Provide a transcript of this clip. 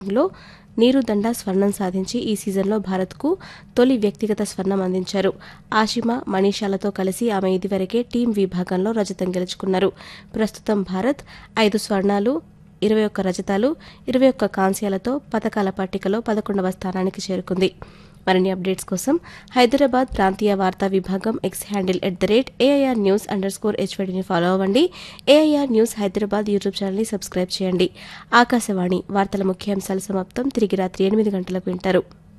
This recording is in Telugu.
లో నీరుదండ స్వర్ణం సాధించి ఈ సీజన్లో భారత్కు తొలి వ్యక్తిగత స్వర్ణం అందించారు ఆషిమా మనీషాలతో కలిసి ఆమె ఇదివరకే టీం విభాగంలో రజతం గెలుచుకున్నారు ప్రస్తుతం భారత్ ఐదు స్వర్ణాలు ఇరవై ఒక్క రజతాలు ఇరవై ఒక్క కాంస్యాలతో పథకాల పట్టికలో పదకొండవ స్థానానికి చేరుకుంది మరిన్ని అప్డేట్స్ కోసం హైదరాబాద్ ప్రాంతీయ వార్తా విభాగం X handle at the rate AIR news underscore హెచ్వడిని ఫాలో అవ్వండి ఏఐఆర్ న్యూస్ హైదరాబాద్ యూట్యూబ్ ఛానల్ని సబ్స్క్రైబ్ చేయండి ఆకాశవాణి వార్తల ముఖ్యాంశాలు సమాప్తం తిరిగి రాత్రి ఎనిమిది గంటలకు వింటారు